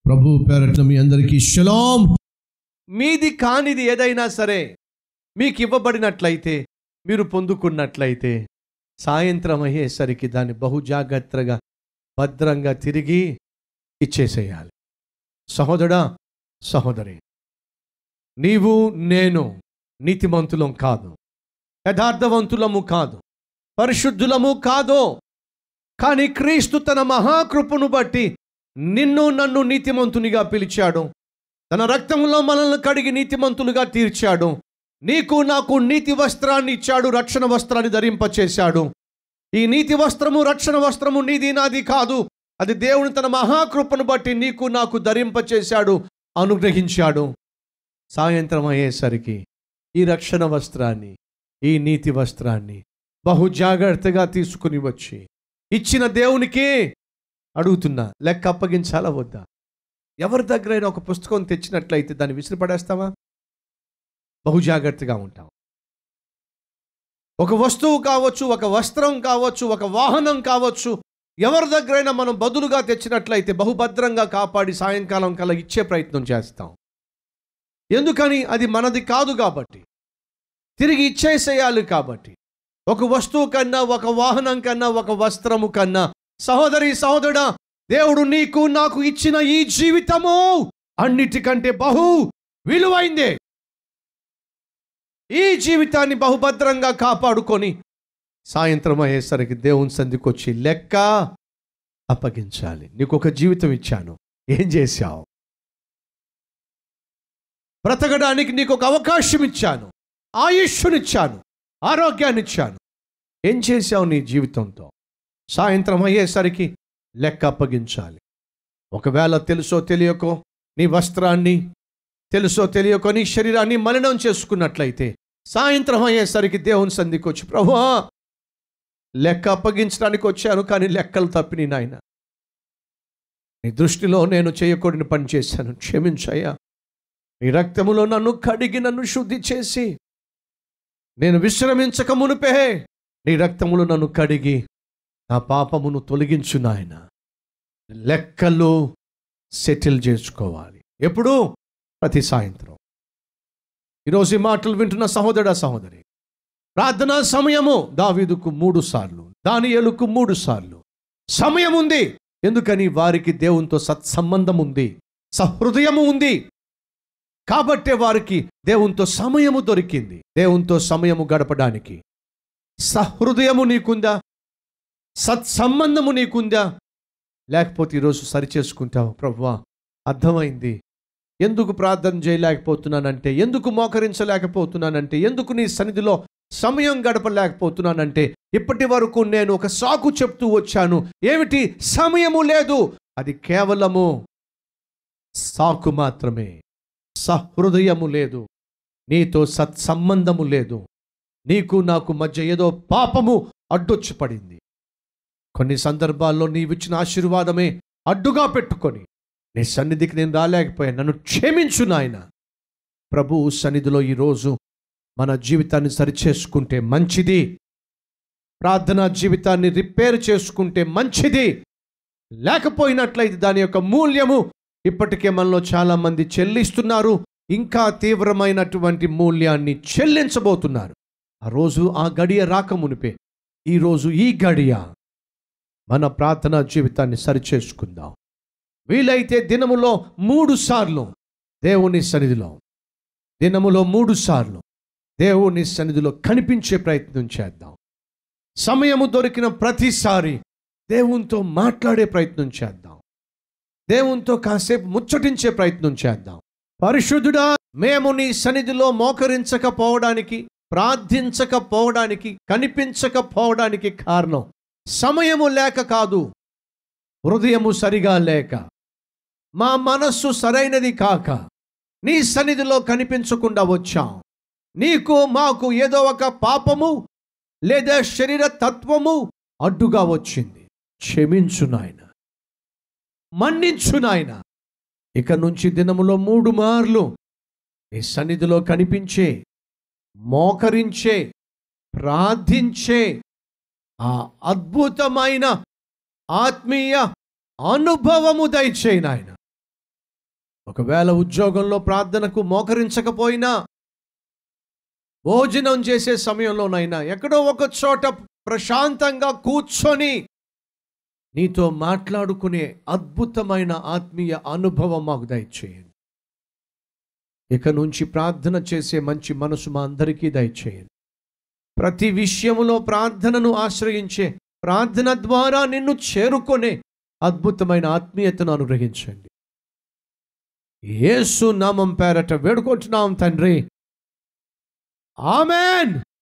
ప్రభు పేరట్ల మీ అందరికీ షలాం మీది కానిది ఏదైనా సరే మీకు ఇవ్వబడినట్లయితే మీరు పొందుకున్నట్లయితే సాయంత్రం అయ్యేసరికి దాన్ని బహు జాగ్రత్తగా భద్రంగా తిరిగి ఇచ్చేసేయాలి సహోదరా సహోదరి నీవు నేను నీతిమంతులం కాదు యథార్థవంతులము కాదు పరిశుద్ధులము కాదు కానీ క్రీస్తు తన మహాకృపను బట్టి నిన్ను నన్ను నీతిమంతునిగా పిలిచాడు తన రక్తంలో మనల్ని కడిగి నీతిమంతులుగా తీర్చాడు నీకు నాకు నీతి వస్త్రాన్ని ఇచ్చాడు రక్షణ వస్త్రాన్ని ధరింపచేశాడు ఈ నీతి వస్త్రము రక్షణ వస్త్రము నీది నాది కాదు అది దేవుని తన మహాకృపను బట్టి నీకు నాకు ధరింపచేశాడు అనుగ్రహించాడు సాయంత్రం అయ్యేసరికి ఈ రక్షణ వస్త్రాన్ని ఈ నీతి వస్త్రాన్ని బహు జాగ్రత్తగా తీసుకుని వచ్చి ఇచ్చిన దేవునికి అడుగుతున్నా లెక్క అప్పగించాలా వద్దా ఎవరి దగ్గరైనా ఒక పుస్తకం తెచ్చినట్లయితే దాన్ని విసిరిపడేస్తావా బహు జాగ్రత్తగా ఉంటాం ఒక వస్తువు కావచ్చు ఒక వస్త్రం కావచ్చు ఒక వాహనం కావచ్చు ఎవరి దగ్గరైనా మనం బదులుగా తెచ్చినట్లయితే బహుభద్రంగా కాపాడి సాయంకాలం కల్లా ఇచ్చే ప్రయత్నం చేస్తాం ఎందుకని అది మనది కాదు కాబట్టి తిరిగి ఇచ్చేసేయాలి కాబట్టి ఒక వస్తువు కన్నా ఒక వాహనం కన్నా ఒక వస్త్రము కన్నా సహోదరి సహోదరుడా దేవుడు నీకు నాకు ఇచ్చిన ఈ జీవితము అన్నిటికంటే బహు విలువైందే ఈ జీవితాన్ని బహుభద్రంగా కాపాడుకొని సాయంత్రం అయ్యేసరికి దేవుని సంధికి వచ్చి లెక్క అప్పగించాలి నీకు ఒక జీవితం ఇచ్చాను ఏం చేశావు బ్రతకడానికి నీకు ఒక అవకాశం ఇచ్చాను ఆయుష్నిచ్చాను ఆరోగ్యాన్ని ఇచ్చాను ఏం చేశావు నీ జీవితంతో సాయంత్రం అయ్యేసరికి లెక్క అప్పగించాలి ఒకవేళ తెలుసో తెలియకో నీ వస్త్రాన్ని తెలుసో తెలియకో నీ శరీరాన్ని మలినం చేసుకున్నట్లయితే సాయంత్రం అయ్యేసరికి దేవుని సంధికి వచ్చి ప్రభువా లెక్క అప్పగించడానికి వచ్చాను కానీ లెక్కలు తప్పిని నాయన నీ దృష్టిలో నేను చేయకూడని పని చేశాను క్షమించయ్యా నీ రక్తములో నన్ను కడిగి నన్ను శుద్ధి చేసి నేను విశ్రమించక మునిపే నీ రక్తములో నన్ను కడిగి నా పాపమును తొలగించు నాయన లెక్కలు సెటిల్ చేసుకోవాలి ఎప్పుడు ప్రతి సాయంత్రం ఈరోజు ఈ మాటలు వింటున్న సహోదర సహోదరి ప్రార్థనా సమయము దావీదుకు మూడు సార్లు దానియేలుకు మూడు సార్లు సమయం ఉంది ఎందుకని వారికి దేవునితో సత్సంబంధం ఉంది సహృదయము ఉంది కాబట్టే వారికి దేవునితో సమయము దొరికింది దేవునితో సమయము గడపడానికి సహృదయము నీకుందా సత్సంబంధము నీకుందా లేకపోతే ఈరోజు సరిచేసుకుంటావు ప్రభువా అర్థమైంది ఎందుకు ప్రార్థన చేయలేకపోతున్నానంటే ఎందుకు మోకరించలేకపోతున్నానంటే ఎందుకు నీ సన్నిధిలో సమయం గడపలేకపోతున్నానంటే ఇప్పటి వరకు నేను ఒక సాకు చెప్తూ వచ్చాను ఏమిటి సమయము లేదు అది కేవలము సాకు మాత్రమే సహృదయము లేదు నీతో సత్సంబంధము లేదు నీకు నాకు మధ్య ఏదో పాపము అడ్డొచ్చి పడింది కొన్ని సందర్భాల్లో నీవిచ్చిన ఆశీర్వాదమే అడ్డుగా పెట్టుకొని నీ సన్నిధికి నేను రాలేకపోయాను నన్ను క్షమించు నాయన ప్రభు సన్నిధిలో ఈరోజు మన జీవితాన్ని సరిచేసుకుంటే మంచిది ప్రార్థనా జీవితాన్ని రిపేర్ చేసుకుంటే మంచిది లేకపోయినట్లయితే దాని యొక్క మూల్యము ఇప్పటికే మనలో చాలా మంది చెల్లిస్తున్నారు ఇంకా తీవ్రమైనటువంటి మూల్యాన్ని చెల్లించబోతున్నారు ఆ రోజు ఆ గడియ రాక మునిపే ఈరోజు ఈ గడియ మన ప్రార్థనా జీవితాన్ని సరిచేసుకుందాం వీలైతే దినములో మూడు సార్లు దేవుని సన్నిధిలో దినములో మూడు సార్లు దేవుని సన్నిధిలో కనిపించే ప్రయత్నం చేద్దాం సమయము దొరికిన ప్రతిసారి దేవునితో మాట్లాడే ప్రయత్నం చేద్దాం దేవునితో కాసేపు ముచ్చటించే ప్రయత్నం చేద్దాం పరిశుద్ధుడా మేము నీ సన్నిధిలో మోకరించకపోవడానికి ప్రార్థించకపోవడానికి కనిపించకపోవడానికి కారణం సమయము లేక కాదు హృదయము సరిగా లేక మా మనస్సు సరైనది కాక నీ సన్నిధిలో కనిపించకుండా వచ్చాం నీకు మాకు ఏదో ఒక పాపము లేదా శరీర తత్వము అడ్డుగా వచ్చింది క్షమించు నాయన మన్నించు నాయన ఇక నుంచి దినములో మూడు మార్లు నీ సన్నిధిలో కనిపించే మోకరించే ప్రార్థించే ఆ అద్భుతమైన ఆత్మీయ అనుభవము దయచేయి నాయన ఒకవేళ ఉద్యోగంలో ప్రార్థనకు మోకరించకపోయినా భోజనం చేసే సమయంలోనైనా ఎక్కడో ఒక చోట ప్రశాంతంగా కూర్చొని నీతో మాట్లాడుకునే అద్భుతమైన ఆత్మీయ అనుభవం మాకు దయచేయండి ఇక నుంచి ప్రార్థన చేసే మంచి మనసు మా అందరికీ దయచేయండి ప్రతి విషయములో ప్రార్థనను ఆశ్రయించే ప్రార్థన ద్వారా నిన్ను చేరుకొనే అద్భుతమైన ఆత్మీయతను అనుగ్రహించండి యేసు నామం పేరట వేడుకుంటున్నాం తండ్రి ఆమెన్